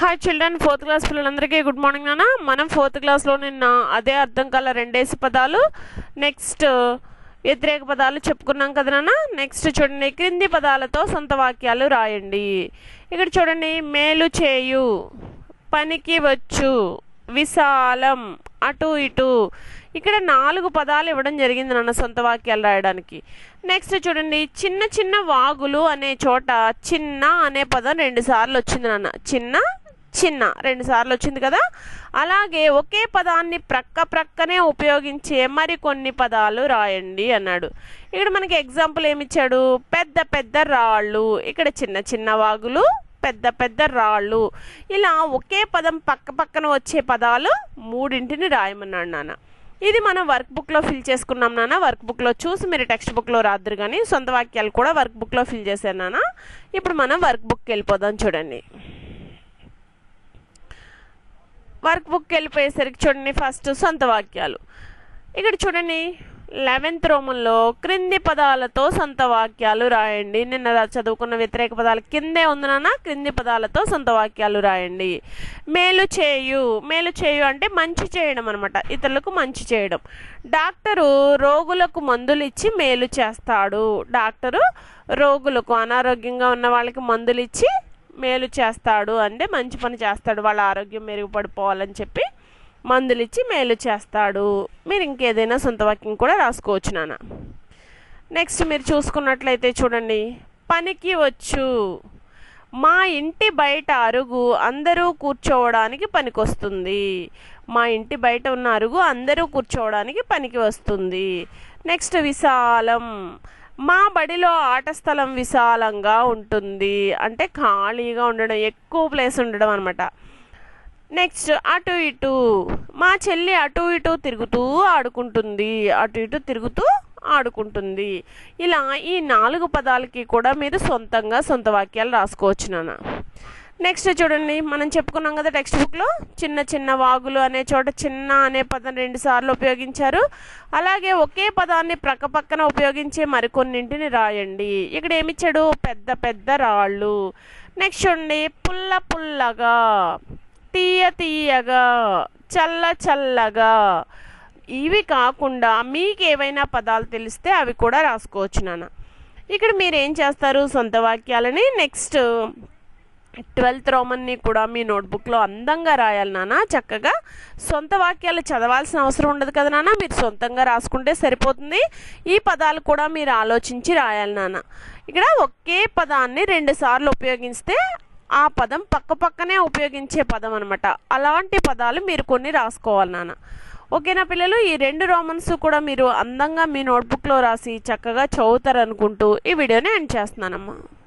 hi children fourth class పిల్లలందరికీ good morning నాన్న మనం ఫోర్త్ క్లాస్లో నిన్న అదే అర్థం కల రెండేసి పదాలు నెక్స్ట్ వ్యతిరేక పదాలు చెప్పుకున్నాం కదా నాన్న నెక్స్ట్ చూడండి క్రింది పదాలతో సొంత వాక్యాలు రాయండి ఇక్కడ చూడండి మేలు చేయు పనికి వచ్చు విశాలం అటు ఇటు ఇక్కడ నాలుగు పదాలు ఇవ్వడం జరిగింది నాన్న సొంత వాక్యాలు రాయడానికి నెక్స్ట్ చూడండి చిన్న చిన్న వాగులు అనే చోట చిన్న అనే పదం రెండు సార్లు వచ్చింది నాన్న చిన్న చిన్న రెండు సార్లు వచ్చింది కదా అలాగే ఒకే పదాన్ని ప్రక్క ప్రక్కనే ఉపయోగించే మరికొన్ని పదాలు రాయండి అన్నాడు ఇక్కడ మనకి ఎగ్జాంపుల్ ఏమిచ్చాడు పెద్ద పెద్ద రాళ్ళు ఇక్కడ చిన్న చిన్న వాగులు పెద్ద పెద్ద రాళ్ళు ఇలా ఒకే పదం పక్క పక్కన వచ్చే పదాలు మూడింటిని రాయమన్నాడు నాన్న ఇది మనం వర్క్ బుక్లో ఫిల్ చేసుకున్నాం నాన్న వర్క్ బుక్లో చూసి మీరు టెక్స్ట్ బుక్లో రాద్దరు కానీ సొంత వాక్యాలు కూడా వర్క్ బుక్లో ఫిల్ చేశాను నాన్న ఇప్పుడు మనం వర్క్ బుక్కి వెళ్ళిపోదాం చూడండి వర్క్ బుక్కి వెళ్ళిపోయేసరికి చూడండి ఫస్ట్ సొంత వాక్యాలు ఇక్కడ చూడండి లెవెన్త్ రోమంలో క్రింది పదాలతో సొంత వాక్యాలు రాయండి నిన్న రా- చదువుకున్న వ్యతిరేక పదాలు కిందే ఉంది నాన్న క్రింది పదాలతో సొంత వాక్యాలు రాయండి మేలు చేయు మేలు చేయు అంటే మంచి చేయడం అనమాట ఇతరులకు మంచి చేయడం డాక్టరు రోగులకు మందులు ఇచ్చి మేలు చేస్తాడు డాక్టరు రోగులకు అనారోగ్యంగా ఉన్న వాళ్ళకి మందులు ఇచ్చి మేలు చేస్తాడు అంటే మంచి పని చేస్తాడు వాళ్ళ ఆరోగ్యం మెరుగుపడిపోవాలని చెప్పి మందులు ఇచ్చి మేలు చేస్తాడు మీరు ఇంకేదైనా సొంత వాక్యం కూడా రాసుకోవచ్చు నాన్న నెక్స్ట్ మీరు చూసుకున్నట్లయితే చూడండి పనికి వచ్చు మా ఇంటి బయట అరుగు అందరూ కూర్చోవడానికి పనికొస్తుంది మా ఇంటి బయట ఉన్న అరుగు అందరూ కూర్చోవడానికి పనికి వస్తుంది నెక్స్ట్ విశాలం మా బడిలో ఆట స్థలం విశాలంగా ఉంటుంది అంటే ఖాళీగా ఉండడం ఎక్కువ ప్లేస్ ఉండడం అనమాట నెక్స్ట్ అటు ఇటు మా చెల్లి అటు ఇటు తిరుగుతూ ఆడుకుంటుంది అటు ఇటు తిరుగుతూ ఆడుకుంటుంది ఇలా ఈ నాలుగు పదాలకి కూడా మీరు సొంతంగా సొంత వాక్యాలు రాసుకోవచ్చు నాన్న నెక్స్ట్ చూడండి మనం చెప్పుకున్నాం కదా టెక్స్ట్ బుక్లో చిన్న చిన్న వాగులు అనే చోట చిన్న అనే పదం రెండు సార్లు ఉపయోగించారు అలాగే ఒకే పదాన్ని ప్రక్క పక్కన ఉపయోగించే మరికొన్నింటిని రాయండి ఇక్కడ ఏమిచ్చాడు పెద్ద పెద్ద రాళ్ళు నెక్స్ట్ చూడండి పుల్ల పుల్లగా తీయ తీయగా చల్ల చల్లగా ఇవి కాకుండా మీకు ఏవైనా పదాలు తెలిస్తే అవి కూడా రాసుకోవచ్చు నాన్న ఇక్కడ మీరు ఏం చేస్తారు సొంత వాక్యాలని నెక్స్ట్ ట్వెల్త్ రోమన్ని కూడా మీ నోట్బుక్లో అందంగా రాయాలి నాన్న చక్కగా సొంత వాక్యాలు చదవాల్సిన అవసరం ఉండదు కదా నాన్న మీరు సొంతంగా రాసుకుంటే సరిపోతుంది ఈ పదాలు కూడా మీరు ఆలోచించి రాయాలి నాన్న ఇక్కడ ఒకే పదాన్ని రెండు సార్లు ఉపయోగిస్తే ఆ పదం పక్క పక్కనే ఉపయోగించే పదం అనమాట అలాంటి పదాలు మీరు కొన్ని రాసుకోవాలి నాన్న ఓకేనా పిల్లలు ఈ రెండు రోమన్స్ కూడా మీరు అందంగా మీ నోట్బుక్లో రాసి చక్కగా చదువుతారనుకుంటూ ఈ వీడియోని ఎండ్ చేస్తున్నానమ్మా